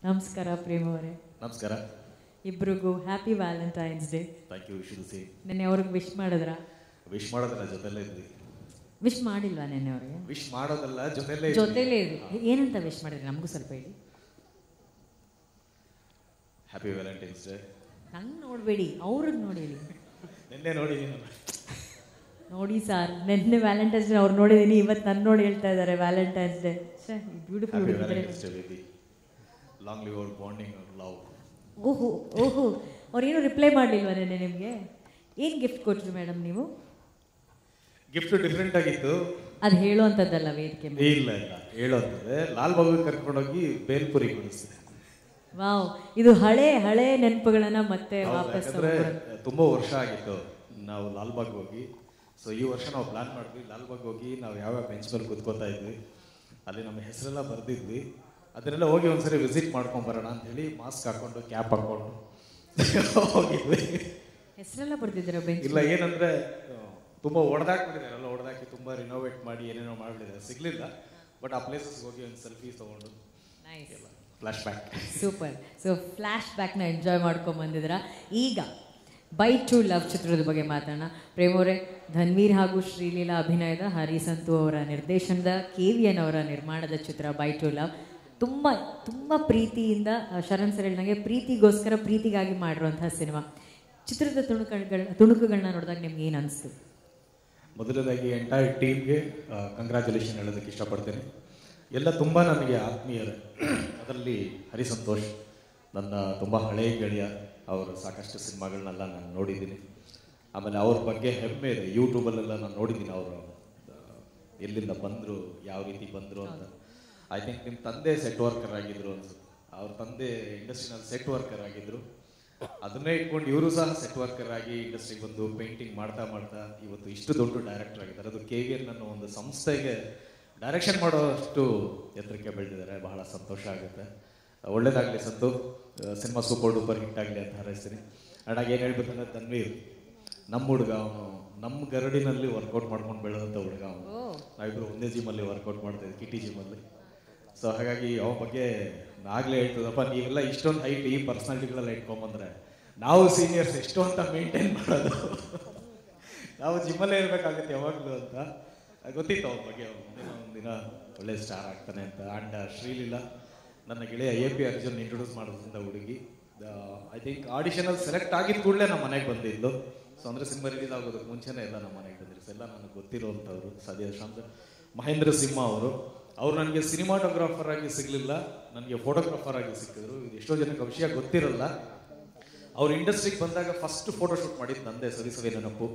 ನಮಸ್ಕಾರ ಪ್ರೇಮ ಅವರೇ ನಮಸ್ಕಾರ ಇಬ್ರಿಗೂ happy Valentine's Day thank you wish ಸಿ ನೆನ್ನೆ ಅವ್ರಿಗೆ ವಿಶ್ ಮಾಡಿದ್ರ ವಿಶ್ ಮಾಡೋದಲ್ಲ ಜೊತೆಲೇ ಇದ್ವಿ ವಿಶ್ ಮಾಡಿಲ್ವಾ ನೆನ್ನೆ ಅವ್ರಿಗೆ ವಿಶ್ ಮಾಡೋದಲ್ಲ ಜೊತೆಲೇ ಇದ್ವಿ. ಜೊತೆಲೇ ಇದ್ವಿ ಏನಂತ ವಿಶ್ ಮಾಡಿದ್ರಿ ನಮಗೂ ಸ್ವಲ್ಪ ಹೇಳಿ ಹ್ಯಾಪಿ ವ್ಯಾಲೆಂಟೈನ್ಸ್ ಡೇ ನಂಗೆ ನೋಡಬೇಡಿ ಅವ್ರಿಗೆ ನೋಡಿ ಹೇಳಿ ನಿನ್ನೆ ನೋಡಿದ್ದೀನಿ ನೋಡಿ ಸರ್ ನೆನ್ನೆ ವ್ಯಾಲೆಂಟೈನ್ಸ್ ಡೇ ಅವ್ರು ನೋಡಿದ್ದೀನಿ ಇವತ್ತು ನನ್ನ ನೋಡಿ ಹೇಳ್ತಾ ಇದ್ದಾರೆ ವ್ಯಾಲೆಂಟೈನ್ಸ್ ಡೇ ಬ್ಯೂಟಿಫುಲ್ ಹ್ಯಾಪಿ ಹುಡುಗಿದ್ರೆ Valentine's Day baby long live ಅವರ್ ಬಾಂಡಿಂಗ್ ಲವ್ ಓಹೋ ಓಹೋ ಅವ್ರೇನು ರಿಪ್ಲೈ ಮಾಡಲಿಲ್ವಾ ನೆನ್ನೆ ನಿಮಗೆ ಏನು ಗಿಫ್ಟ್ ಕೊಟ್ರಿ ಮೇಡಮ್ ನೀವು ಗಿಫ್ಟ್ ಡಿಫ್ರೆಂಟ್ ಆಗಿತ್ತು ಅದು ಹೇಳುವಂಥದ್ದಲ್ಲ ವೇದಿಕೆ ಮೇಲೆ ಇಲ್ಲ ಇಲ್ಲ ಹೇಳೋಂಥದ್ದೇ ಲಾಲ್ ಬಾಬು ಕರ್ಕೊಂಡೋಗಿ ಬೇಲ್ಪುರಿ ಕೊಡಿಸಿದೆ ವಾವ್ ಇದು ಹಳೆ ಹಳೆ ನೆನಪುಗಳನ್ನ ಮತ್ತೆ ಹೌದು, ವಾಪಸ್ ಯಾಕಂದ್ರೆ ತಗೊಂಡ್ಬರೋದು. ತುಂಬಾ ವರ್ಷ ಆಗಿತ್ತು ನಾವು ಲಾಲ್ಬಾಗ್ ಹೋಗಿ ಸೊ ಈ ವರ್ಷ ನಾವು ಪ್ಲಾನ್ ಮಾಡಿದ್ವಿ ಲಾಲ್ಬಾಗ್ ಹೋಗಿ ನಾವು ಯಾವ ಬೆಂಚ್ ಮೇಲೆ ಕುತ್ಕೋತಾ ಇದ್ವಿ ಅಲ್ಲಿ ನಮ್ಮ ಹೆಸರೆಲ್ಲ ಬರೆದಿದ್ವಿ ಅದನ್ನೆಲ್ಲ ಹೋಗಿ ಒಂದ್ಸರಿ ವಿಸಿಟ್ ಮಾಡ್ಕೊಂಡ್ ಬರೋಣ ಅಂತ ಹೇಳಿ ಮಾಸ್ಕ್ ಹಾಕೊಂಡು ಕ್ಯಾಪ್ ಹಾಕೊಂಡು ಹೋಗಿದ್ವಿ ಹೆಸರೆಲ್ಲ ಬರ್ತಿದ್ದೀರಾ ಬೆಂಚ್ ಇಲ್ಲ ಏನಂದ್ರೆ ಆ, ತುಂಬಾ ಹೊಡೆದಾಕ್ಬಿಟ್ಟಿದ್ದಾರೆ ಎಲ್ಲ ಹೊಡೆದಾಕಿ ತುಂಬಾ ರಿನೋವೇಟ್ ಮಾಡಿ ಏನೇನೋ ಮಾಡಿಬಿಟ್ಟಿದ್ದಾರೆ ಸಿಗ್ಲಿಲ್ಲ ಬಟ್ ಆ ಪ್ಲೇಸಸ್ ಹೋಗಿ ಒಂದು ಸೆಲ್ಫಿ ತಗೊಂಡು nice flashback super so ಫ್ಲ್ಯಾಶ್ ಬ್ಯಾಕ್ನ ಎಂಜಾಯ್ ಮಾಡ್ಕೊಂಡ್ ಬಂದಿದ್ದೀರಾ ಈಗ ಬೈ ಟು ಲವ್ ಚಿತ್ರದ ಬಗ್ಗೆ ಮಾತಾಡೋಣ ಪ್ರೇಮವರೇ ಧನ್ವೀರ್ ಹಾಗೂ ಶ್ರೀಲೀಲಾ ಅಭಿನಯದ ಹರಿಸಂತು ಅವರ ನಿರ್ದೇಶನದ ಕೆ ವಿ ಎನ್ ಅವರ ನಿರ್ಮಾಣದ ಚಿತ್ರ ಬೈ ಟು ಲವ್ ತುಂಬ ತುಂಬ ಪ್ರೀತಿಯಿಂದ ಆ, ಶರಣ್ ಸರ್ ಹೇಳ್ದಂಗೆ ಪ್ರೀತಿಗೋಸ್ಕರ ಪ್ರೀತಿಗಾಗಿ ಮಾಡಿರುವಂತಹ ಸಿನಿಮಾ ಚಿತ್ರದ ತುಣುಕುಗಳ ತುಣುಕುಗಳನ್ನ ನೋಡಿದಾಗ ನಿಮ್ಗೆ ಏನು ಅನಿಸ್ತು ಮೊದಲನೇದಾಗಿ ಎಂಟೈರ್ ಟೀಮ್ಗೆ ಕಂಗ್ರ್ಯಾಚುಲೇಷನ್ ಹೇಳೋದಕ್ಕೆ ಇಷ್ಟಪಡ್ತೇನೆ ಎಲ್ಲ ತುಂಬ ನನಗೆ ಆತ್ಮೀಯರೇ ಅದರಲ್ಲಿ ಹರಿ ಸಂತೋಷ್ ನನ್ನ ತುಂಬ ಹಳೆಯ ಗೆಳೆಯ ಅವರ ಸಾಕಷ್ಟು ಸಿನಿಮಾಗಳನ್ನೆಲ್ಲ ನಾನು ನೋಡಿದ್ದೀನಿ ಆಮೇಲೆ ಅವ್ರ ಬಗ್ಗೆ ಹೆಮ್ಮೆ ಇದೆ ಯೂಟ್ಯೂಬಲ್ಲೆಲ್ಲ ನಾನು ನೋಡಿದ್ದೀನಿ ಅವರು ಎಲ್ಲಿಂದ ಬಂದರು ಯಾವ ರೀತಿ ಬಂದರು ಅಂತ ಐ ಥಿಂಕ್ ನಿಮ್ಮ ತಂದೆ ಸೆಟ್ ವರ್ಕರ್ ಆಗಿದ್ರು ಅನ್ಸುತ್ತೆ ಅವ್ರ ತಂದೆ ಇಂಡಸ್ಟ್ರಿನಲ್ಲಿ ಸೆಟ್ ವರ್ಕರ್ ಆಗಿದ್ರು ಅದನ್ನೇ ಇಟ್ಕೊಂಡು ಇವರು ಸಹ ಸೆಟ್ ವರ್ಕರ್ ಆಗಿ ಇಂಡಸ್ಟ್ರಿಗೆ ಬಂದು ಪೇಂಟಿಂಗ್ ಮಾಡ್ತಾ ಮಾಡ್ತಾ ಇವತ್ತು ಇಷ್ಟು ದೊಡ್ಡ ಡೈರೆಕ್ಟರ್ ಆಗಿದ್ದಾರೆ ಅದು ಕೆ ವಿ ಎನ್ ಅನ್ನೋ ಒಂದು ಸಂಸ್ಥೆಗೆ ಡೈರೆಕ್ಷನ್ ಮಾಡೋಷ್ಟು ಎತ್ತರಕ್ಕೆ ಬೆಳೆದಿದ್ದಾರೆ ಬಹಳ ಸಂತೋಷ ಆಗುತ್ತೆ ಒಳ್ಳೇದಾಗಲಿ Santhu cinema super duper hit ಆಗಲಿ ಅಂತ ಹಾರೈಸ್ತೀನಿ ಅಡಾಗ ಏನು ಹೇಳ್ಬೇಕಂದ್ರೆ ತನ್ವೀರ್ ನಮ್ಮ ಹುಡುಗ ಅವನು ನಮ್ಮ ಗರಡಿನಲ್ಲಿ ವರ್ಕೌಟ್ ಮಾಡ್ಕೊಂಡು ಬೆಳೆದಂಥ ಹುಡುಗ ಅವನು ನಾವಿಬ್ರು ಒಂದೇ ಜಿಮ್ಮಲ್ಲಿ ವರ್ಕೌಟ್ ಮಾಡ್ತಾ ಇದ್ವಿ ಕಿಟಿ ಜಿಮ್ಮಲ್ಲಿ ಸೊ ಹಾಗಾಗಿ ಅವ ಬಗ್ಗೆ ನಾಗಲೇ ಹೇಳ್ತದಪ್ಪ ನೀವೆಲ್ಲ ಇಷ್ಟೊಂದು ಹೈಟ್ ಈ ಪರ್ಸನಾಲಿಟಿಗಳೆಲ್ಲ ಇಟ್ಕೊಂಬಂದ್ರೆ ನಾವು ಸೀನಿಯರ್ಸ್ ಎಷ್ಟು ಅಂತ ಮೇಂಟೈನ್ ಮಾಡೋದು ನಾವು ಜಿಮ್ಮಲ್ಲೇ ಇರಬೇಕಾಗುತ್ತೆ ಯಾವಾಗಲೂ ಅಂತ ಅದ್ ಗೊತ್ತಿತ್ತು ಅವನ ಬಗ್ಗೆ ಅವ್ನು ಮುಂದಿನ ಒಂದಿನ ಒಳ್ಳೆ ಸ್ಟಾರ್ ಆಗ್ತಾನೆ ಅಂತ ಆ್ಯಂಡ್ ಶ್ರೀಲೀಲಾ ನನ್ನ ಗೆಳೆಯ ಎ ಪಿ ಅರ್ಜುನ್ ಇಂಟ್ರೊಡ್ಯೂಸ್ ಮಾಡೋದ್ರಿಂದ ಹುಡುಗಿ ಐ ಥಿಂಕ್ ಆಡಿಷನಲ್ಲಿ ಸೆಲೆಕ್ಟ್ ಆಗಿದ ಕೂಡಲೇ ನಮ್ಮ ಮನೆಗೆ ಬಂದಿದ್ದು ಸೊ ಅಂದರೆ ಸಿನಿಮಾ ರಿಲೀಸ್ ಆಗೋದಕ್ಕೆ ಮುಂಚೆನೇ ಎಲ್ಲ ನಮ್ಮ ಮನೆಗೆ ಬಂದಿರು ಸೊ ಎಲ್ಲ ನನಗೆ ಗೊತ್ತಿರುವಂಥವ್ರು ಸದ್ಯ ಶಾಂತ ಮಹೇಂದ್ರ ಸಿಂಹ ಅವರು ಅವ್ರು ನನಗೆ ಸಿನಿಮಾಟೋಗ್ರಾಫರ್ ಆಗಿ ಸಿಗಲಿಲ್ಲ ನನಗೆ ಫೋಟೋಗ್ರಾಫರ್ ಆಗಿ ಸಿಕ್ಕಿದ್ರು ಇದು ಎಷ್ಟೋ ಜನಕ್ಕೆ ವಿಷಯ ಗೊತ್ತಿರಲ್ಲ ಅವ್ರು ಇಂಡಸ್ಟ್ರಿಗೆ ಬಂದಾಗ ಫಸ್ಟ್ ಫೋಟೋ ಶೂಟ್ ಮಾಡಿದ್ದು ನಂದೇ ಸರಿ ಸರಿ ನೆನಪು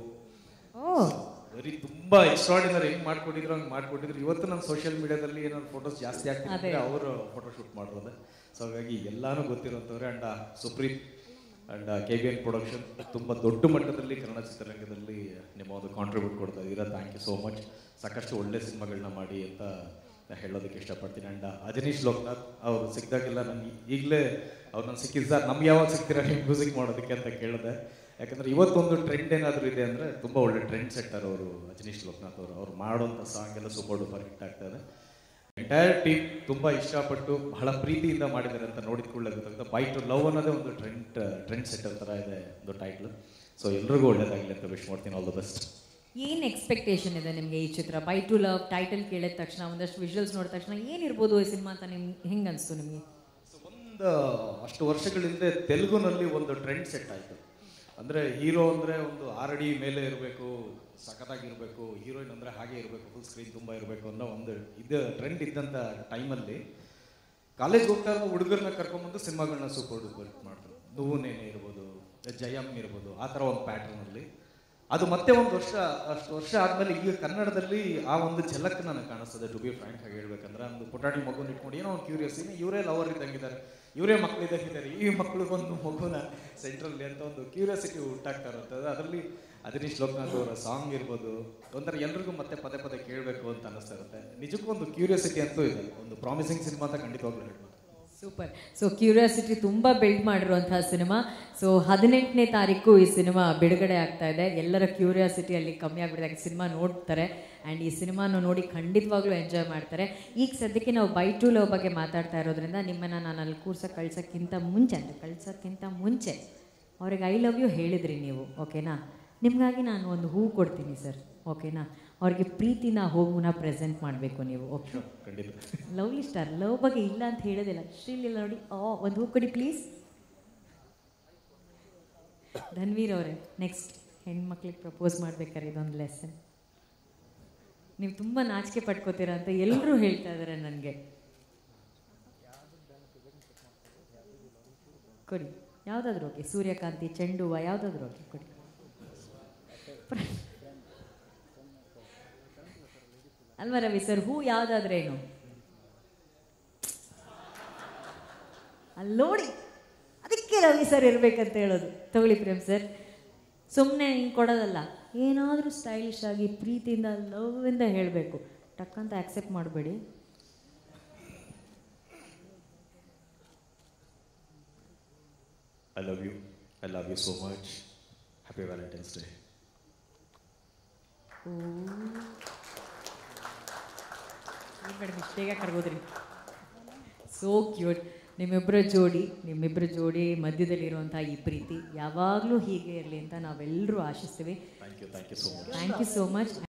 ಓ ಬರೀ ತುಂಬಾ ಎಕ್ಸ್ಟ್ರಾಡಿನರಿ ಹೆಂಗ್ ಮಾಡ್ಕೊಟ್ಟಿದ್ರು ಹಂಗ್ ಮಾಡ್ಕೊಟ್ಟಿದ್ರು ಇವತ್ತು ನಾನು ಸೋಷಿಯಲ್ ಮೀಡಿಯಾದಲ್ಲಿ ಏನಾದ್ರು ಫೋಟೋಸ್ ಜಾಸ್ತಿ ಆಗ್ತಿದ್ರೆ ಅವರು ಫೋಟೋ ಶೂಟ್ ಮಾಡಿರೋದೆ ಸೊ ಹಾಗಾಗಿ ಎಲ್ಲಾನು ಗೊತ್ತಿರುವಂಥವ್ರೆ and Supreeth and K B N production ತುಂಬಾ ದೊಡ್ಡ ಮಟ್ಟದಲ್ಲಿ ಕನ್ನಡ ಚಿತ್ರರಂಗದಲ್ಲಿ ನಿಮ್ಮ ಒಂದು ಕಾಂಟ್ರಿಬ್ಯೂಟ್ ಕೊಡ್ತಾ ಇದ್ದೀರಾ ಥ್ಯಾಂಕ್ ಯು ಸೋ ಮಚ್ ಸಾಕಷ್ಟು ಒಳ್ಳೆ ಸಿನಿಮಾಗಳನ್ನ ಮಾಡಿ ಅಂತ ನಾ ಹೇಳೋದಕ್ಕೆ ಇಷ್ಟಪಡ್ತೀನಿ ಅಂಡ್ ಅಜನೀಶ್ ಲೋಕನಾಥ್ ಅವ್ರು ಸಿಕ್ಕಿದಾಗೆಲ್ಲ ನನಗೆ ಈಗಲೇ ಅವ್ರು ನಾನು ಸಿಕ್ಕಿದ್ದು ಸರ್ ನಮ್ಗೆ ಯಾವಾಗ ಸಿಗ್ತೀರಾ ನೀವು ಮ್ಯೂಸಿಕ್ ಮಾಡೋದಕ್ಕೆ ಅಂತ ಕೇಳಿದೆ ಯಾಕಂದ್ರೆ ಇವತ್ತೊಂದು ಟ್ರೆಂಡ್ ಏನಾದರೂ ಇದೆ ಅಂದರೆ ತುಂಬ ಒಳ್ಳೆ ಟ್ರೆಂಡ್ ಸೆಟ್ಟರ್ ಅವರು ಅಜನೀಶ್ ಲೋಕನಾಥ್ ಅವರು ಅವ್ರು ಮಾಡುವಂಥ ಸಾಂಗ್ ಎಲ್ಲ ಸೂಪರ್ ಡೂಪರ್ ಹಿಟ್ ಆಗ್ತಾ ಇದೆ ಎಂಟೈರ್ ಟೀಮ್ ತುಂಬ ಇಷ್ಟಪಟ್ಟು ಬಹಳ ಪ್ರೀತಿಯಿಂದ ಮಾಡಿದ್ದಾರೆ ಅಂತ ನೋಡಿದ ಕೂಡಲೇ ಗೊತ್ತಾಗುತ್ತೆ ಬೈ ಟು ಲವ್ ಅನ್ನೋದೇ ಒಂದು ಟ್ರೆಂಡ್ ಟ್ರೆಂಡ್ ಸೆಟ್ಟರ್ ಥರ ಇದೆ ಒಂದು ಟೈಟ್ಲ್ ಸೊ ಎಲ್ರಿಗೂ ಒಳ್ಳೇದಾಗಲಿ ಅಂತ ವಿಶ್ ಮಾಡ್ತೀನಿ ಆಲ್ ದ ಬೆಸ್ಟ್ ಏನು ಎಕ್ಸ್ಪೆಕ್ಟೇಷನ್ ಇದೆ ನಿಮಗೆ ಈ ಚಿತ್ರ ಬೈ ಟು ಲವ್ ಟೈಟಲ್ ಕೇಳಿದ ತಕ್ಷಣ ಒಂದಷ್ಟು ವಿಜುವಲ್ಸ್ ನೋಡಿದ ತಕ್ಷಣ ಏನಿರ್ಬೋದು ಈ ಸಿನಿಮಾ ಅಂತ ನಿಮ್ಗೆ ಹೆಂಗೆ ಅನಿಸ್ತು ನಿಮಗೆ ಒಂದು ಅಷ್ಟು ವರ್ಷಗಳ ಹಿಂದೆ ತೆಲುಗುನಲ್ಲಿ ಒಂದು ಟ್ರೆಂಡ್ ಸೆಟ್ ಆಯಿತು ಅಂದರೆ ಹೀರೋ ಅಂದರೆ ಒಂದು ಆರಡಿ ಮೇಲೆ ಇರಬೇಕು ಸಖತ್ತಾಗಿರಬೇಕು ಹೀರೋಯಿನ್ ಅಂದರೆ ಹಾಗೆ ಇರಬೇಕು ಫುಲ್ ಸ್ಕ್ರೀನ್ ತುಂಬ ಇರಬೇಕು ಅನ್ನೋ ಒಂದು ಇದು ಟ್ರೆಂಡ್ ಇದ್ದಂಥ ಟೈಮಲ್ಲಿ ಕಾಲೇಜ್ಗೆ ಹೋಗ್ತಾ ಇರೋ ಹುಡುಗರನ್ನ ಕರ್ಕೊಂಬಂದು ಸಿನಿಮಾಗಳನ್ನ ಸೂಪರ್ ಡೂಪರ್ ಹಿಟ್ ಮಾಡ್ತಾರೆ ನೇನೆ ಇರ್ಬೋದು ಜಯಮ್ ಇರ್ಬೋದು ಆ ಥರ ಒಂದು ಪ್ಯಾಟರ್ನಲ್ಲಿ ಅದು ಮತ್ತೆ ಒಂದು ವರ್ಷ ಅಷ್ಟು ವರ್ಷ ಆದಮೇಲೆ ಈಗ ಕನ್ನಡದಲ್ಲಿ ಆ ಒಂದು ಝಲಕ್ ನನಗೆ ಕಾಣಿಸ್ತದೆ ಟು ಬಿ ಫ್ರ್ಯಾಂಕ್ ಆಗಿ ಹೇಳ್ಬೇಕಂದ್ರೆ ಒಂದು ಪುಟಾಣಿ ಮಗುನ ಇಟ್ಕೊಂಡು ಏನೋ ಒಂದು ಕ್ಯೂರಿಯಸ್ ಇವರೇ ಲವರ್ ಇದ್ದಂಗಿದ್ದಾರೆ ಇವರೇ ಮಕ್ಳು ಇದ್ದಂಗಿದ್ದಾರೆ ಈ ಮಕ್ಳಿಗೊಂದು ಮಗುನ ಸೆಂಟ್ರಲ್ಲಿ ಅಂತ ಒಂದು ಕ್ಯೂರಿಯಾಸಿಟಿ ಉಂಟಾಗ್ತಾ ಇರುತ್ತೆ ಅದರಲ್ಲಿ ಅದಿನೀಶ್ ಲೋಕನಾಥ್ ಅವರ ಸಾಂಗ್ ಇರ್ಬೋದು ಒಂಥರ ಎಲ್ರಿಗೂ ಮತ್ತೆ ಪದೇ ಪದೇ ಕೇಳಬೇಕು ಅಂತ ಅನಿಸ್ತಾ ಇರುತ್ತೆ ನಿಜಕ್ಕೂ ಒಂದು ಕ್ಯೂರಿಯಾಸಿಟಿ ಅಂತೂ ಇದೆ ಒಂದು ಪ್ರಾಮಿಸಿಂಗ್ ಸಿನಿಮಾ ಅಂತ ಖಂಡಿತವಾಗ್ಲೂ ಹೇಳ್ಬೋದು ಸೂಪರ್ ಸೊ ಕ್ಯೂರಿಯಾಸಿಟಿ ತುಂಬ ಬಿಲ್ಡ್ ಮಾಡಿರುವಂತಹ ಸಿನಿಮಾ ಸೊ ಹದಿನೆಂಟನೇ ತಾರೀಕು ಈ ಸಿನಿಮಾ ಬಿಡುಗಡೆ ಆಗ್ತಾ ಇದೆ ಎಲ್ಲರ ಕ್ಯೂರಿಯಾಸಿಟಿ ಅಲ್ಲಿ ಕಮ್ಮಿ ಆಗಿಬಿಟ್ಟಿದೆ ಸಿನಿಮಾ ನೋಡ್ತಾರೆ ಆ್ಯಂಡ್ ಈ ಸಿನಿಮಾನ ನೋಡಿ ಖಂಡಿತವಾಗ್ಲೂ ಎಂಜಾಯ್ ಮಾಡ್ತಾರೆ ಈಗ ಸದ್ಯಕ್ಕೆ ನಾವು ಬೈ ಟು ಲವ್ ಬಗ್ಗೆ ಮಾತಾಡ್ತಾ ಇರೋದ್ರಿಂದ ನಿಮ್ಮನ್ನು ನಾನು ಅಲ್ಲಿ ಕೂರ್ಸೋಕೆ ಕಳ್ಸೋಕ್ಕಿಂತ ಮುಂಚೆ ಅಂದರೆ ಕಳ್ಸೋಕ್ಕಿಂತ ಮುಂಚೆ ಅವ್ರಿಗೆ ಐ ಲವ್ ಯು ಹೇಳಿದ್ರಿ ನೀವು ಓಕೆನಾ ನಿಮಗಾಗಿ ನಾನು ಒಂದು ಹೂ ಕೊಡ್ತೀನಿ ಸರ್ ಓಕೆನಾ ಅವ್ರಿಗೆ ಪ್ರೀತಿನ ಹೂವನ್ನ ಪ್ರೆಸೆಂಟ್ ಮಾಡಬೇಕು ನೀವು ಓಕೆ ಖಂಡಿತ ಲವ್ಲಿ ಸ್ಟಾರ್ ಲವ್ ಬಗ್ಗೆ ಇಲ್ಲ ಅಂತ ಹೇಳೋದಿಲ್ಲ ಶ್ರೀಲಿಲ್ಲ ನೋಡಿ ಆ ಒಂದು ಹೂ ಕೊಡಿ ಪ್ಲೀಸ್ ಧನ್ವೀರ್ ಅವರೇ ನೆಕ್ಸ್ಟ್ ಹೆಣ್ಮಕ್ಳಿಗೆ ಪ್ರಪೋಸ್ ಮಾಡ್ಬೇಕಾದ್ರೆ ಇದೊಂದು ಲೆಸನ್ ನೀವು ತುಂಬ ನಾಚಿಕೆ ಪಟ್ಕೋತೀರಾ ಅಂತ ಎಲ್ಲರೂ ಹೇಳ್ತಾ ಇದ್ದಾರೆ ನನಗೆ ಕೊಡಿ ಯಾವುದಾದ್ರೂ ಓಕೆ ಸೂರ್ಯಕಾಂತಿ ಚೆಂಡು ಹೂವು ಯಾವುದಾದ್ರೂ ಓಕೆ ಕೊಡಿ ಅಲ್ವಾ ರವಿ ಸರ್ ಹೂ ಯಾವುದಾದ್ರೇನು ಅಲ್ಲಿ ನೋಡಿ ಅದಕ್ಕೆ ರವಿ ಸರ್ ಇರಬೇಕಂತ ಹೇಳೋದು ತಗೊಳ್ಳಿ ಪ್ರೇಮ್ ಸರ್ ಸುಮ್ಮನೆ ಹಿಂಗೆ ಕೊಡೋದಲ್ಲ ಏನಾದರೂ ಸ್ಟೈಲಿಶ್ ಆಗಿ ಪ್ರೀತಿಯಿಂದ ಲವ್ವಿಂದ ಹೇಳಬೇಕು ಟಕ್ಕಂತ ಆಕ್ಸೆಪ್ಟ್ ಮಾಡಬೇಡಿ I love you I love you so much happy Valentine's Day madam ಇಷ್ಟೇಗ ಕರ್ಬೋದ್ರಿ ಸೋ ಕ್ಯೂಟ್ ನಿಮ್ಮಿಬ್ಬರ ಜೋಡಿ ನಿಮ್ಮಿಬ್ಬರ ಜೋಡಿ ಮಧ್ಯದಲ್ಲಿರುವಂಥ ಈ ಪ್ರೀತಿ ಯಾವಾಗಲೂ ಹೀಗೆ ಇರಲಿ ಅಂತ ನಾವೆಲ್ಲರೂ ಆಶಿಸ್ತೀವಿ thank you thank you so much thank you so much